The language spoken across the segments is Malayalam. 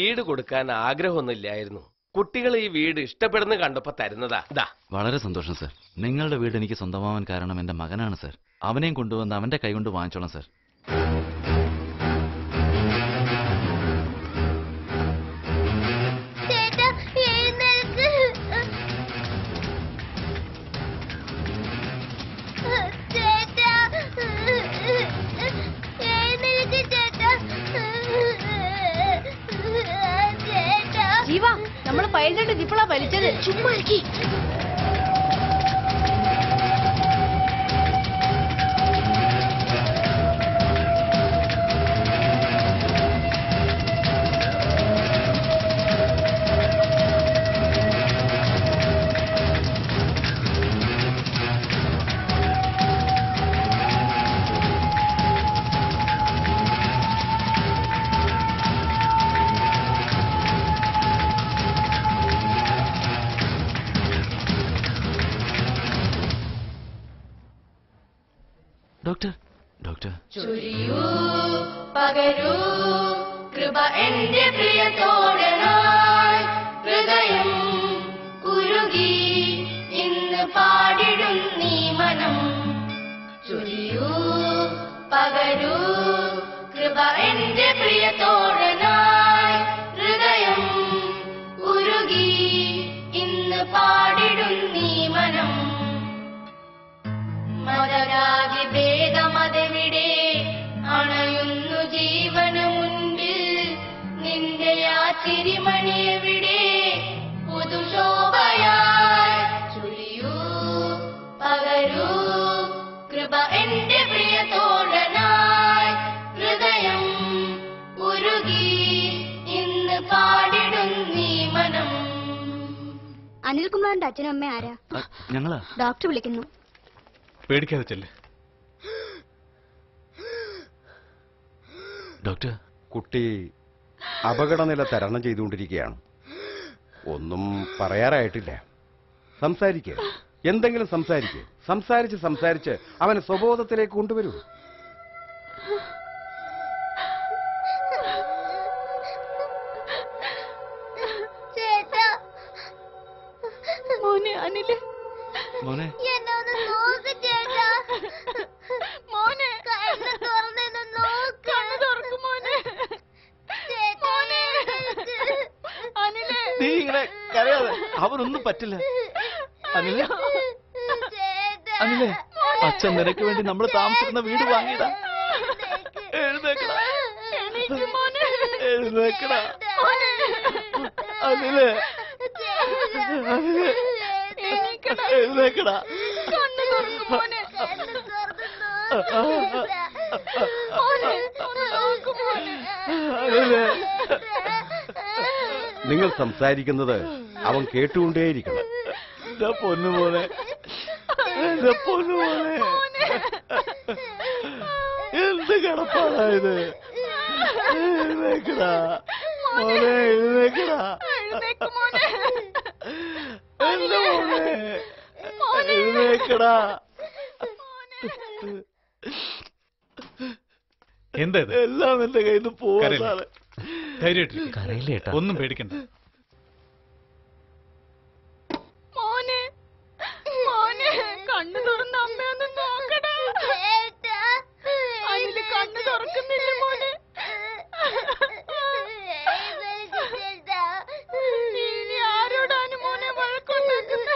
വീട് കൊടുക്കാൻ ആഗ്രഹമൊന്നുമില്ലായിരുന്നു കുട്ടികൾ ഈ വീട് ഇഷ്ടപ്പെടുന്ന കണ്ടപ്പോ തരുന്നതാ ദാ വളരെ സന്തോഷം സർ നിങ്ങളുടെ വീട് എനിക്ക് സ്വന്തമാവാൻ കാരണം എന്റെ മകനാണ് സർ അവനെയും കൊണ്ടുവന്ന് അവന്റെ കൈകൊണ്ട് വാങ്ങിച്ചോളാം സർ ചേട്ടാ എഴുന്നേൽക്ക് ചേട്ടാ എഴുന്നേൽക്ക് ചേട്ടാ ചേട്ടാ ജീവ നമ്മൾ പൈലറ്റ് ജിപ്പിളാ വലിച്ചത് ചുമ്മാ ഇരിക്ക്. ഡോക്ടർ ഡോക്ടർ ചൊരിയൂ പകരൂ കൃപ എന്റെ പ്രിയത്തോടനായി ഹൃദയം ഉരുകി ഇന്ന് പാടിടും നീ മനം ചൊരിയൂ പകരൂ കൃപ എന്റെ പ്രിയത്തോടനായി ഹൃദയം ഉരുകി ഇന്ന് പാടിടും നീ മനം മതരാഗി ഭേദമതെവിടെ അണയുന്നു ജീവന് മുൻപിൽ നിന്റെ ആ ചിരിമണി എവിടെ പുതുശോഭയായി ചുരിയൂ പകരൂ കൃപ എന്റെ പ്രിയത്തോടനായി ഹൃദയം ഉരുകി ഇന്ന് പാടിടും നീ മനം അനിൽകുമാറിന്റെ അച്ഛനും അമ്മ ആരാ അ, ഞങ്ങളാ ഡോക്ടർ വിളിക്കുന്നു പേടിക്കാതെ ചെല്ല് ഡോക്ടർ കുട്ടി അപകടനില തരണം ചെയ്തുകൊണ്ടിരിക്കുകയാണ് ഒന്നും പറയാറായിട്ടില്ല സംസാരിക്കുക എന്തെങ്കിലും സംസാരിക്കുക സംസാരിച്ച് സംസാരിച്ച് അവനെ സ്വബോധത്തിലേക്ക് കൊണ്ടുവരൂ ചേട്ടാ മോനെ അനില് മോനെ എന്നെ ഒന്ന് നോക്ക് ചേട്ടാ മോനെ കണ്ണ് തുറന്നെന്ന് നോക്ക് കണ്ണു തുറക്ക് മോനെ ചേട്ടാ എഴുന്നേൽക്ക്. അനില് നീ ഇങ്ങനെ കരയാതെ അവനൊന്നും പറ്റില്ല അനിലെ ചേട്ടാ അനിലെ അച്ഛൻ നിനക്ക് വേണ്ടി നമ്മൾ താമസിക്കുന്ന വീട് വാങ്ങിയതാ എഴുന്നേക്കടാ എണീക്ക് മോനെ എഴുന്നേക്കടാ അനിലെ അനിലെ എണീക്കടാ എഴുന്നേക്കടാ കണ്ണു തുറക്ക് മോനെ കണ്ണ് തുറന്ന് നോക്ക് മോനെ ഒന്ന് നോക്ക് മോനെ അനിലെ നിങ്ങൾ സംസാരിക്കുന്നത് അവൻ കേട്ടുകൊണ്ടേയിരിക്കണം എന്റെ പൊന്നു മോനെ എന്റെ പൊന്നു മോനെ എന്ത് കിടപ്പാടാ ഇത് എഴുന്നേക്കടാ മോനെ എഴുന്നേക്കടാ എഴുന്നേക്ക് മോനെ എന്റെ മോനെ എഴുന്നേക്കടാ എന്താ ഇത് എല്ലാം എന്റെ കയ്യിൽ നിന്ന് കരയില്ലേ? പോവാ ധൈര്യമായിട്ടിരിക്ക്. കരയില്ലേട്ടാ ഒന്നും പേടിക്കണ്ട മോനെ മോനെ കണ്ണു തുറന്ന് അമ്മയൊന്ന് നോക്കടാ ചേട്ടാ അനില് കണ്ണു തുറക്കുന്നില്ല മോനെ എഴുന്നേൽക്ക് ചേട്ടാ ഇനി ആരോടാണ് മോനെ വഴക്കുണ്ടാക്കുന്നത്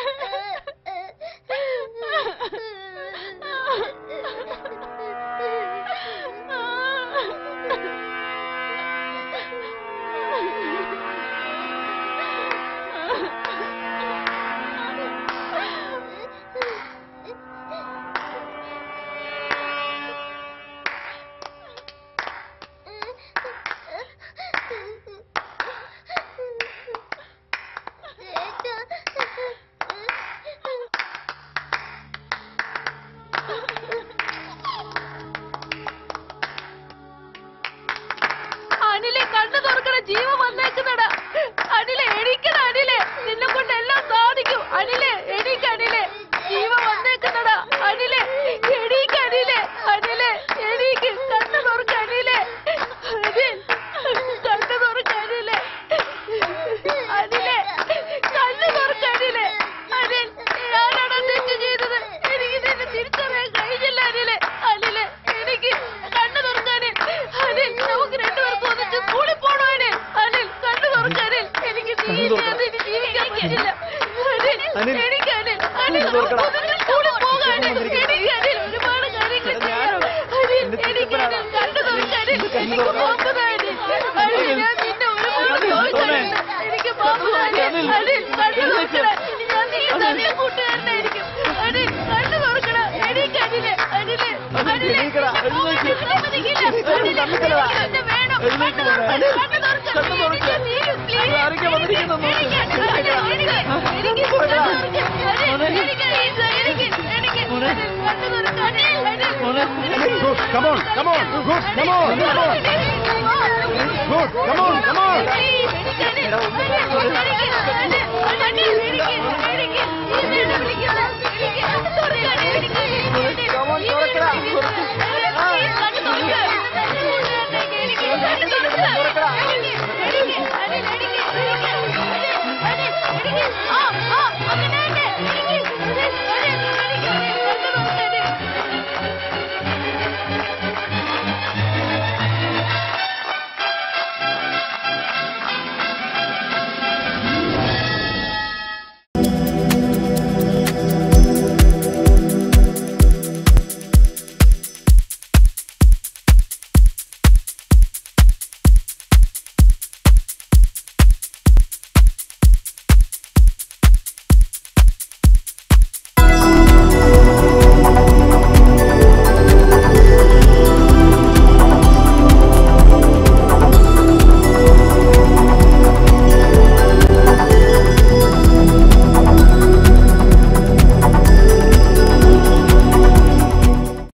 അനിൽ. എനിക്ക് അനിൽ, അനിൽ, ഇത് തുറക്കടാ. ഒന്ന് സ്കൂളിൽ പോകാൻ അനിൽ. വന്നിരിക്കുന്നു. എനിക്ക് അനിൽ, ഒരുപാട് കാര്യങ്ങൾ എടാ, ഞാനോ? അനിൽ, എന്റെ എനിക്ക് ചിറ്റപ്പനാടാ. അനിൽ, കണ്ണ് തുറക്ക് അനിൽ. എന്റെ കണ്ണ് എനിക്ക് തുറക്കണം. പാമ്പ് താ അനിൽ. അനിൽ, ഞാൻ നിന്നെ ഒരുപാട് അനിൽ, ചോദിച്ചിട്ടുണ്ട്. തുറന്നേ. എനിക്ക് പാമ്പ് താ അനിൽ. അനിൽ. അനിൽ, കണ്ണ് എഴുന്നേക്ക്. തുറക്കടാ. ഇനി ഞാൻ നിന്റെ തനിയെ കൂട്ടുകാരനായിരിക്കും. അനിൽ, കണ്ണ് തുറക്കടാ. എനിക്ക് അനിൽ, അനിൽ, അനിൽ, എണീക്കടാ, എഴുന്നേക്ക്. ഞാൻ സമ്മതിക്കില്ല. അനിൽ, കണ്ണിക്കലടാ. എനിക്ക് എന്നെ വേണം. എഴുന്നേക്ക് കണ്ണ് മോനെ. തുറക്ക്, കണ്ണ് തുറക്ക്. കണ്ണ് തുറക്ക്. എനിക്ക് തീരും, please. അത് ആരൊക്കെയാ വന്നിരിക്കുന്നത് നോക്ക്. എനിക്ക് അനിൽ, എഴുന്നേക്കടാ. എനിക്ക്, എനിക്ക് തുറക്കടാ. അനിൽ, എനിക്ക് എനിക്ക് എനിക്ക് എനിക്ക് മോനെ. കണ്ണ് തുറക്ക്. അനിൽ, അനിൽ. മോനെ. Good, come on, come on, good, come on, come on. Good, come on, come on. എടാ, ഒന്ന് എനിക്ക്, എനിക്ക്, എനിക്ക്, എനിക്ക്,